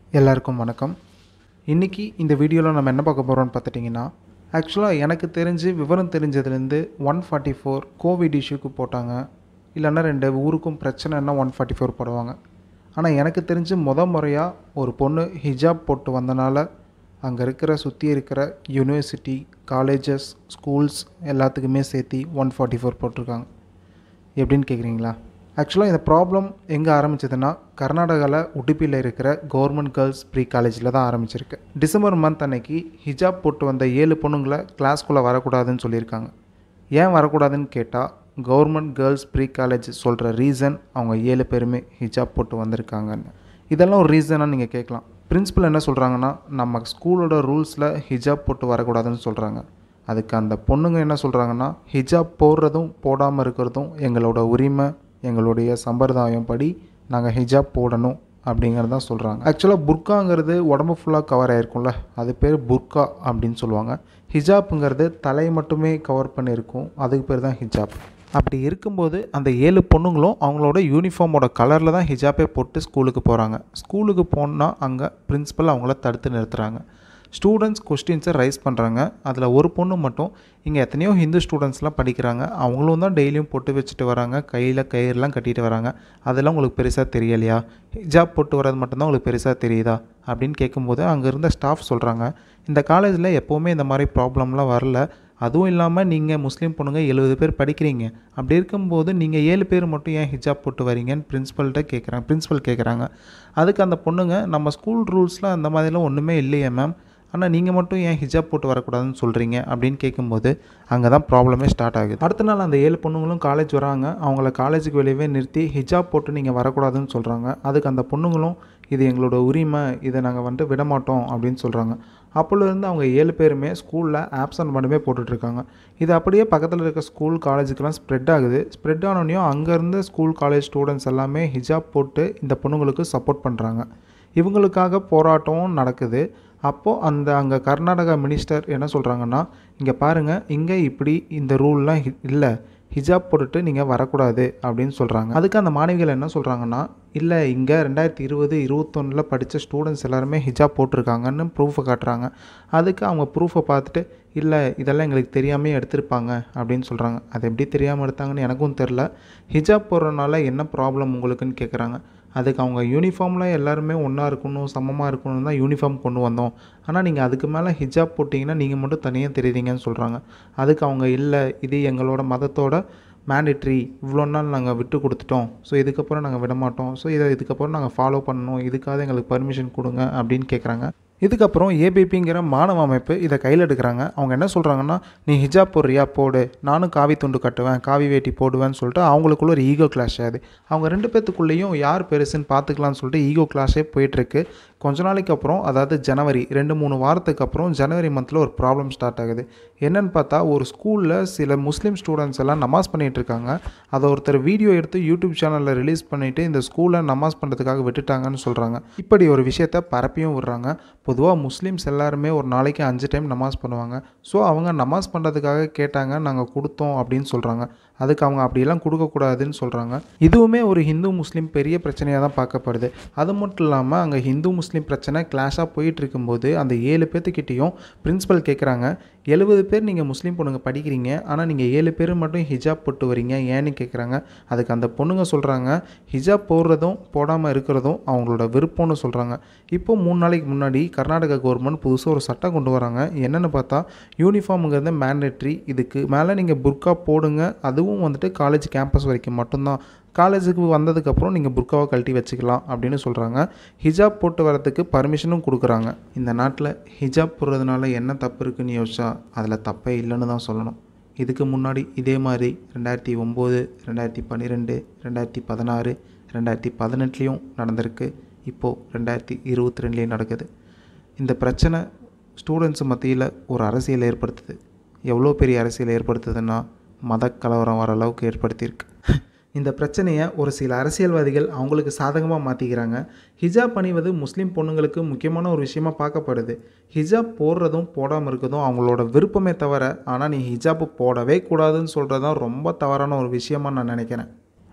எல்லாருக்கும் வணக்கம் இன்றைக்கி இந்த வீடியோவில் நம்ம என்ன பார்க்க போகிறோம்னு பார்த்துட்டிங்கன்னா ஆக்சுவலாக எனக்கு தெரிஞ்சு விவரம் தெரிஞ்சதுலேருந்து ஒன் ஃபார்ட்டி ஃபோர் கோவிட் இஷ்யூக்கு போட்டாங்க இல்லைன்னா ரெண்டு ஊருக்கும் பிரச்சனைன்னா ஒன் ஃபார்ட்டி ஃபோர் போடுவாங்க ஆனால் எனக்கு தெரிஞ்சு முத முறையாக ஒரு பொண்ணு ஹிஜாப் போட்டு வந்தனால அங்கே இருக்கிற சுற்றி இருக்கிற யூனிவர்சிட்டி காலேஜஸ் ஸ்கூல்ஸ் எல்லாத்துக்குமே சேர்த்து ஒன் ஃபார்ட்டி ஃபோர் போட்டிருக்காங்க எப்படின்னு கேட்குறீங்களா ஆக்சுவலாக இந்த ப்ராப்ளம் எங்கே ஆரம்பிச்சதுன்னா கர்நாடகாவில் உடுப்பியில் இருக்கிற கவர்மெண்ட் கேர்ள்ஸ் ப்ரீ காலேஜில் தான் ஆரம்பிச்சிருக்கு டிசம்பர் மந்த் அன்னைக்கு ஹிஜாப் போட்டு வந்த ஏழு பொண்ணுங்களை கிளாஸ்க்குள்ளே வரக்கூடாதுன்னு சொல்லியிருக்காங்க ஏன் வரக்கூடாதுன்னு கேட்டால் கவர்மெண்ட் கேர்ள்ஸ் ப்ரீ காலேஜ் சொல்கிற ரீசன் அவங்க ஏழு பேருமே ஹிஜாப் போட்டு வந்திருக்காங்கன்னு இதெல்லாம் ஒரு ரீசனாக நீங்கள் கேட்கலாம் பிரின்சிபல் என்ன சொல்கிறாங்கன்னா நம்ம ஸ்கூலோட ரூல்ஸில் ஹிஜாப் போட்டு வரக்கூடாதுன்னு சொல்கிறாங்க அதுக்கு அந்த பொண்ணுங்க என்ன சொல்கிறாங்கன்னா ஹிஜாப் போடுறதும் போடாமல் இருக்கிறதும் எங்களோட உரிமை எங்களுடைய சம்பிரதாயம் படி நாங்கள் ஹிஜாப் போடணும் அப்படிங்கிறது தான் சொல்கிறாங்க ஆக்சுவலாக புர்காங்கிறது உடம்பு ஃபுல்லாக கவர் ஆகிருக்கும்ல அது பேர் புர்கா அப்படின்னு சொல்லுவாங்க ஹிஜாப்புங்கிறது தலையை மட்டுமே கவர் பண்ணியிருக்கும் அதுக்கு பேர் தான் ஹிஜாப் அப்படி இருக்கும்போது அந்த ஏழு பொண்ணுங்களும் அவங்களோட யூனிஃபார்மோட கலரில் தான் ஹிஜாப்பே போட்டு ஸ்கூலுக்கு போகிறாங்க ஸ்கூலுக்கு போனால் அங்கே பிரின்ஸிபல் அவங்கள தடுத்து நிறுத்துகிறாங்க ஸ்டூடெண்ட்ஸ் கொஸ்டின்ஸை ரைஸ் பண்ணுறாங்க அதில் ஒரு பொண்ணு மட்டும் இங்கே எத்தனையோ ஹிந்து ஸ்டூடெண்ட்ஸ்லாம் படிக்கிறாங்க அவங்களும் தான் டெய்லியும் பொட்டு வச்சுட்டு வராங்க கையில் கயிறுலாம் கட்டிட்டு வராங்க அதெல்லாம் உங்களுக்கு பெருசாக தெரியலையா ஹிஜாப் போட்டு வர்றது மட்டும்தான் உங்களுக்கு பெருசாக தெரியுதா அப்படின்னு கேட்கும்போது அங்கே இருந்த ஸ்டாஃப் சொல்கிறாங்க இந்த காலேஜில் எப்போவுமே இந்த மாதிரி ப்ராப்ளம்லாம் வரல அதுவும் இல்லாமல் நீங்கள் முஸ்லீம் பொண்ணுங்க எழுபது பேர் படிக்கிறீங்க அப்படி இருக்கும்போது நீங்கள் ஏழு பேர் மட்டும் ஏன் ஹிஜாப் போட்டு வரீங்கன்னு பிரின்ஸிபல்கிட்ட கேட்குறாங்க பிரின்ஸிபல் கேட்குறாங்க அதுக்கு அந்த பொண்ணுங்க நம்ம ஸ்கூல் ரூல்ஸில் அந்த மாதிரிலாம் ஒன்றுமே இல்லையே மேம் ஆனால் நீங்கள் மட்டும் ஏன் ஹிஜாப் போட்டு வரக்கூடாதுன்னு சொல்கிறீங்க அப்படின்னு கேட்கும்போது அங்கே தான் ப்ராப்ளமே ஸ்டார்ட் ஆகுது அடுத்த நாள் அந்த ஏழு பொண்ணுங்களும் காலேஜ் வராங்க அவங்கள காலேஜுக்கு வெளியவே நிறுத்தி ஹிஜாப் போட்டு நீங்கள் வரக்கூடாதுன்னு சொல்கிறாங்க அதுக்கு அந்த பொண்ணுங்களும் இது எங்களோட உரிமை இதை நாங்கள் வந்துட்டு விட மாட்டோம் அப்படின்னு சொல்கிறாங்க அப்போலேருந்து அவங்க ஏழு பேருமே ஸ்கூலில் ஆப்சன்ட் மட்டுமே போட்டுட்ருக்காங்க இது அப்படியே பக்கத்தில் இருக்க ஸ்கூல் காலேஜுக்கெல்லாம் ஸ்ப்ரெட் ஆகுது ஸ்ப்ரெட் ஆனோடனையும் அங்கேருந்து ஸ்கூல் காலேஜ் ஸ்டூடெண்ட்ஸ் எல்லாமே ஹிஜாப் போட்டு இந்த பொண்ணுங்களுக்கு சப்போர்ட் பண்ணுறாங்க இவங்களுக்காக போராட்டமும் நடக்குது அப்போது அந்த அங்கே கர்நாடகா மினிஸ்டர் என்ன சொல்கிறாங்கன்னா இங்கே பாருங்கள் இங்கே இப்படி இந்த ரூல்லாம் இல்லை ஹிஜாப் போட்டுட்டு நீங்கள் வரக்கூடாது அப்படின்னு சொல்கிறாங்க அதுக்கு அந்த மாணவிகள் என்ன சொல்கிறாங்கன்னா இல்லை இங்கே ரெண்டாயிரத்தி இருபது இருபத்தொன்னில் படித்த ஸ்டூடெண்ட்ஸ் எல்லாருமே ஹிஜாப் போட்டிருக்காங்கன்னு ப்ரூஃபை காட்டுறாங்க அதுக்கு அவங்க ப்ரூஃபை பார்த்துட்டு இல்லை இதெல்லாம் எங்களுக்கு தெரியாமே எடுத்திருப்பாங்க அப்படின்னு சொல்கிறாங்க அது எப்படி தெரியாமல் எடுத்தாங்கன்னு எனக்கும் தெரில ஹிஜாப் போடுறதுனால என்ன ப்ராப்ளம் உங்களுக்குன்னு கேட்குறாங்க அதுக்கு அவங்க யூனிஃபார்மில் எல்லாருமே ஒன்றா இருக்கணும் சமமாக இருக்கணும் தான் யூனிஃபார்ம் கொண்டு வந்தோம் ஆனால் நீங்கள் அதுக்கு மேலே ஹிஜாப் போட்டிங்கன்னா நீங்கள் மட்டும் தனியாக தெரியுறீங்கன்னு சொல்கிறாங்க அதுக்கு அவங்க இல்லை இது எங்களோட மதத்தோட மேண்டிட்ரி இவ்வளோ நாள் நாங்கள் விட்டு கொடுத்துட்டோம் ஸோ இதுக்கப்புறம் நாங்கள் விட மாட்டோம் ஸோ இதை இதுக்கப்புறம் நாங்கள் ஃபாலோ பண்ணணும் இதுக்காக எங்களுக்கு பர்மிஷன் கொடுங்க அப்படின்னு கேட்குறாங்க இதுக்கப்புறம் ஏபிபிங்கிற மாணவ அமைப்பு இதை கையில் எடுக்கிறாங்க அவங்க என்ன சொல்கிறாங்கன்னா நீ ஹிஜாப் போடுறியா போடு நானும் காவி துண்டு கட்டுவேன் காவி வேட்டி போடுவேன்னு சொல்லிட்டு அவங்களுக்குள்ள ஒரு ஈகோ கிளாஷ் ஆகுது அவங்க ரெண்டு பேத்துக்குள்ளேயும் யார் பெருசுன்னு பார்த்துக்கலாம்னு சொல்லிட்டு ஈகோ கிளாஷே போயிட்டுருக்கு கொஞ்ச நாளைக்கு அப்புறம் அதாவது ஜனவரி ரெண்டு மூணு வாரத்துக்கு அப்புறம் ஜனவரி மந்தில் ஒரு ப்ராப்ளம் ஸ்டார்ட் ஆகுது என்னன்னு பார்த்தா ஒரு ஸ்கூலில் சில முஸ்லீம் ஸ்டூடெண்ட்ஸ் எல்லாம் நமாஸ் பண்ணிகிட்டு இருக்காங்க அதை ஒருத்தர் வீடியோ எடுத்து யூடியூப் சேனலில் ரிலீஸ் பண்ணிவிட்டு இந்த ஸ்கூலை நமாஸ் பண்ணுறதுக்காக விட்டுட்டாங்கன்னு சொல்கிறாங்க இப்படி ஒரு விஷயத்த பரப்பியும் விடுறாங்க பொதுவாக முஸ்லீம்ஸ் எல்லாருமே ஒரு நாளைக்கு அஞ்சு டைம் நமாஸ் பண்ணுவாங்க ஸோ அவங்க நமாஸ் பண்ணுறதுக்காக கேட்டாங்க நாங்கள் கொடுத்தோம் அப்படின்னு சொல்கிறாங்க அதுக்கு அவங்க அப்படியெல்லாம் கொடுக்கக்கூடாதுன்னு சொல்கிறாங்க இதுவுமே ஒரு ஹிந்து முஸ்லீம் பெரிய பிரச்சனையாக தான் பார்க்கப்படுது அது மட்டும் இல்லாமல் அங்கே ஹிந்து முஸ்லீம் பிரச்சனை கிளாஷாக போயிட்டு இருக்கும்போது அந்த ஏழு பேர்த்துக்கிட்டேயும் பிரின்ஸிபல் கேட்குறாங்க எழுபது பேர் நீங்கள் முஸ்லீம் பொண்ணுங்க படிக்கிறீங்க ஆனால் நீங்கள் ஏழு பேர் மட்டும் ஹிஜாப் போட்டு வரீங்க ஏன்னு கேட்குறாங்க அதுக்கு அந்த பொண்ணுங்க சொல்கிறாங்க ஹிஜாப் போடுறதும் போடாமல் இருக்கிறதும் அவங்களோட விருப்பம்னு சொல்கிறாங்க இப்போ மூணு நாளைக்கு முன்னாடி கர்நாடகா கவர்மெண்ட் புதுசாக ஒரு சட்டம் கொண்டு வராங்க என்னென்னு பார்த்தா யூனிஃபார்முங்கிறது மேண்டேட்ரி இதுக்கு மேலே நீங்கள் புர்கா போடுங்க அதுவும் வந்துட்டு காலேஜ் கேம்பஸ் வரைக்கும் மட்டும்தான் காலேஜுக்கு வந்ததுக்கப்புறம் நீங்கள் புர்காவை கழட்டி வச்சுக்கலாம் அப்படின்னு சொல்கிறாங்க ஹிஜாப் போட்டு வரதுக்கு பர்மிஷனும் கொடுக்குறாங்க இந்த நாட்டில் ஹிஜாப் போடுறதுனால என்ன தப்பு இருக்குன்னு யோசிச்சா அதில் தப்பே இல்லைன்னு தான் சொல்லணும் இதுக்கு முன்னாடி இதே மாதிரி ரெண்டாயிரத்தி ஒம்பது ரெண்டாயிரத்தி பன்னிரெண்டு ரெண்டாயிரத்தி பதினாறு ரெண்டாயிரத்தி பதினெட்டுலேயும் நடந்திருக்கு இப்போது ரெண்டாயிரத்தி இருபத்தி ரெண்டுலேயும் நடக்குது இந்த பிரச்சனை ஸ்டூடெண்ட்ஸ் மத்தியில் ஒரு அரசியல் ஏற்படுத்துது எவ்வளோ பெரிய அரசியல் ஏற்படுத்துதுன்னா மத கலவரம் வர அளவுக்கு ஏற்படுத்தியிருக்கு இந்த பிரச்சனையை ஒரு சில அரசியல்வாதிகள் அவங்களுக்கு சாதகமாக மாற்றிக்கிறாங்க ஹிஜாப் அணிவது முஸ்லீம் பொண்ணுங்களுக்கு முக்கியமான ஒரு விஷயமா பார்க்கப்படுது ஹிஜாப் போடுறதும் போடாமல் இருக்கிறதும் அவங்களோட விருப்பமே தவிர ஆனால் நீ ஹிஜாப் போடவே கூடாதுன்னு சொல்கிறது தான் ரொம்ப தவறான ஒரு விஷயமா நான் நினைக்கிறேன்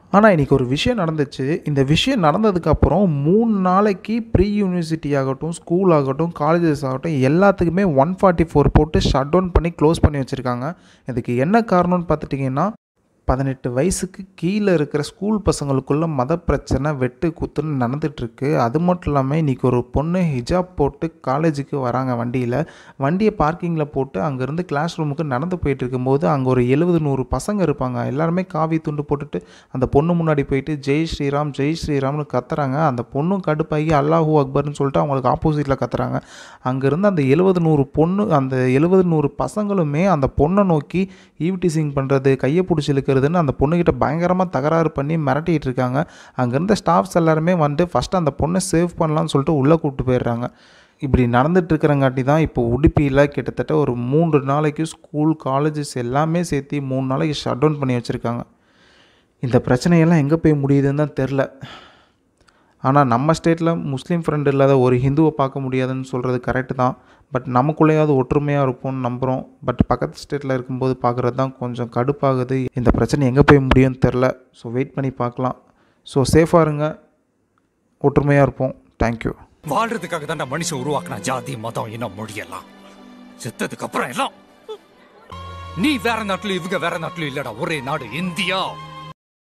ஆனால் இன்றைக்கி ஒரு விஷயம் நடந்துச்சு இந்த விஷயம் நடந்ததுக்கப்புறம் மூணு நாளைக்கு ப்ரீ யூனிவர்சிட்டி ஆகட்டும் ஸ்கூல் ஆகட்டும் காலேஜஸ் ஆகட்டும் எல்லாத்துக்குமே ஒன் ஃபார்ட்டி ஃபோர் போட்டு ஷட் டவுன் பண்ணி க்ளோஸ் பண்ணி வச்சுருக்காங்க இதுக்கு என்ன காரணம்னு பார்த்துட்டிங்கன்னா பதினெட்டு வயசுக்கு கீழே இருக்கிற ஸ்கூல் பசங்களுக்குள்ள மத பிரச்சனை வெட்டு குத்துன்னு நடந்துகிட்ருக்கு அது மட்டும் இல்லாமல் இன்றைக்கி ஒரு பொண்ணு ஹிஜாப் போட்டு காலேஜுக்கு வராங்க வண்டியில் வண்டியை பார்க்கிங்கில் போட்டு அங்கேருந்து கிளாஸ் ரூமுக்கு நடந்து போயிட்டு இருக்கும்போது அங்கே ஒரு எழுபது நூறு பசங்க இருப்பாங்க எல்லாருமே காவி துண்டு போட்டுட்டு அந்த பொண்ணு முன்னாடி போயிட்டு ஜெய் ஸ்ரீராம் ஜெய் ஸ்ரீராம்னு கத்துறாங்க அந்த பொண்ணும் கடுப்பாகி அல்லாஹூ அக்பர்னு சொல்லிட்டு அவங்களுக்கு ஆப்போசிட்டில் கத்துறாங்க அங்கேருந்து அந்த எழுபது நூறு பொண்ணு அந்த எழுபது நூறு பசங்களுமே அந்த பொண்ணை நோக்கி ஈவ்டிசிங் பண்ணுறது கையை பிடிச்சி இழுக்கிறதுன்னு அந்த பொண்ணுக்கிட்ட பயங்கரமாக தகராறு பண்ணி மிரட்டிகிட்டு இருக்காங்க அங்கேருந்த ஸ்டாஃப்ஸ் எல்லாருமே வந்து ஃபஸ்ட்டு அந்த பொண்ணை சேவ் பண்ணலாம்னு சொல்லிட்டு உள்ளே கூப்பிட்டு போயிடுறாங்க இப்படி நடந்துட்டு இருக்கிறங்காட்டி தான் இப்போ உடுப்பியில் கிட்டத்தட்ட ஒரு மூன்று நாளைக்கு ஸ்கூல் காலேஜஸ் எல்லாமே சேர்த்து மூணு நாளைக்கு ஷட் டவுன் பண்ணி வச்சுருக்காங்க இந்த பிரச்சனையெல்லாம் எங்கே போய் முடியுதுன்னு தான் தெரில ஆனால் நம்ம ஸ்டேட்டில் முஸ்லீம் ஃப்ரெண்ட் இல்லாத ஒரு ஹிந்துவை பார்க்க முடியாதுன்னு சொல்கிறது கரெக்டு தான் பட் நமக்குள்ளேயாவது ஒற்றுமையாக இருப்போம்னு நம்புகிறோம் பட் பக்கத்து ஸ்டேட்டில் இருக்கும்போது பார்க்குறது தான் கொஞ்சம் கடுப்பாகுது இந்த பிரச்சனை எங்கே போய் முடியும்னு தெரில ஸோ வெயிட் பண்ணி பார்க்கலாம் ஸோ சேஃபாக இருங்க ஒற்றுமையாக இருப்போம் தேங்க்யூ வாழ்றதுக்காக தான் மனுஷன் உருவாக்குன ஜாதி மதம் இனம் மொழியெல்லாம் செத்ததுக்கு அப்புறம் எல்லாம் நீ வேற நாட்டுல இவங்க வேற நாட்டுல இல்லடா ஒரே நாடு இந்தியா